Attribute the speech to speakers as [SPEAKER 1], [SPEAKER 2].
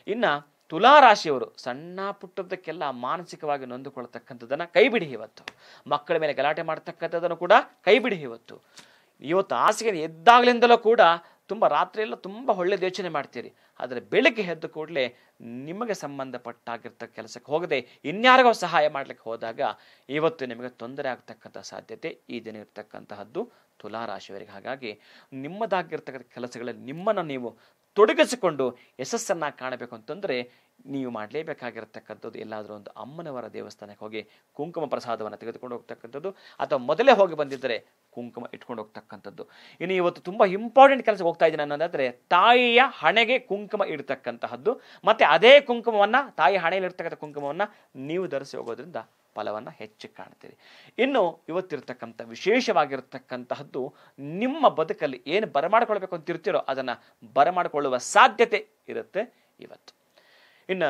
[SPEAKER 1] ಇನ್ನು ತುಲಾ ರಾಶಿಯವರು ಸಣ್ಣ ಪುಟ್ಟದಕ್ಕೆಲ್ಲ ಮಾನಸಿಕವಾಗಿ ನೊಂದುಕೊಳ್ತಕ್ಕಂಥದ್ದನ್ನು ಕೈಬಿಡಿ ಇವತ್ತು ಮಕ್ಕಳ ಮೇಲೆ ಗಲಾಟೆ ಮಾಡ್ತಕ್ಕಂಥದ್ದನ್ನು ಕೂಡ ಕೈಬಿಡಿ ಇವತ್ತು ಇವತ್ತು ಹಾಸಿಗೆ ಎದ್ದಾಗಲಿಂದಲೂ ಕೂಡ ತುಂಬ ರಾತ್ರಿಯೆಲ್ಲ ತುಂಬ ಒಳ್ಳೆಯದು ಯೋಚನೆ ಮಾಡ್ತೀರಿ ಆದರೆ ಬೆಳಗ್ಗೆ ಎದ್ದ ಕೂಡಲೇ ನಿಮಗೆ ಸಂಬಂಧಪಟ್ಟಾಗಿರ್ತ ಕೆಲಸಕ್ಕೆ ಹೋಗದೆ ಇನ್ಯಾರಿಗೋ ಸಹಾಯ ಮಾಡಲಿಕ್ಕೆ ಹೋದಾಗ ಇವತ್ತು ನಿಮಗೆ ತೊಂದರೆ ಆಗ್ತಕ್ಕಂಥ ಸಾಧ್ಯತೆ ಈ ದಿನ ಇರ್ತಕ್ಕಂತಹದ್ದು ತುಲಾ ರಾಶಿಯವರಿಗೆ ಹಾಗಾಗಿ ನಿಮ್ಮದಾಗಿರ್ತಕ್ಕಂಥ ಕೆಲಸಗಳಲ್ಲಿ ನಿಮ್ಮನ್ನು ನೀವು ತೊಡಗಿಸಿಕೊಂಡು ಯಶಸ್ಸನ್ನು ಕಾಣಬೇಕು ಅಂತಂದರೆ ನೀವು ಮಾಡಲೇಬೇಕಾಗಿರತಕ್ಕಂಥದ್ದು ಎಲ್ಲಾದರೂ ಒಂದು ಅಮ್ಮನವರ ದೇವಸ್ಥಾನಕ್ಕೆ ಹೋಗಿ ಕುಂಕುಮ ಪ್ರಸಾದವನ್ನು ತೆಗೆದುಕೊಂಡು ಹೋಗ್ತಕ್ಕಂಥದ್ದು ಅಥವಾ ಮೊದಲೇ ಹೋಗಿ ಬಂದಿದ್ದರೆ ಕುಂಕುಮ ಇಟ್ಕೊಂಡು ಹೋಗ್ತಕ್ಕಂಥದ್ದು ಇನ್ನು ಇವತ್ತು ತುಂಬ ಇಂಪಾರ್ಟೆಂಟ್ ಕೆಲಸ ಹೋಗ್ತಾ ಇದ್ದೀನಿ ಅನ್ನೋದಾದರೆ ತಾಯಿಯ ಹಣೆಗೆ ಕುಂಕುಮ ಇಡ್ತಕ್ಕಂತಹದ್ದು ಮತ್ತು ಅದೇ ಕುಂಕುಮವನ್ನು ತಾಯಿ ಹಣೆಯಲ್ಲಿ ಇರ್ತಕ್ಕಂಥ ಕುಂಕುಮವನ್ನು ನೀವು ಧರಿಸಿ ಹೋಗೋದ್ರಿಂದ ಫಲವನ್ನು ಹೆಚ್ಚು ಕಾಣ್ತೀರಿ ಇನ್ನು ಇವತ್ತಿರ್ತಕ್ಕಂಥ ವಿಶೇಷವಾಗಿರ್ತಕ್ಕಂತಹದ್ದು ನಿಮ್ಮ ಬದುಕಲ್ಲಿ ಏನು ಬರಮಾಡಿಕೊಳ್ಬೇಕು ಅಂತ ಇರ್ತೀರೋ ಅದನ್ನು ಬರಮಾಡಿಕೊಳ್ಳುವ ಸಾಧ್ಯತೆ ಇರುತ್ತೆ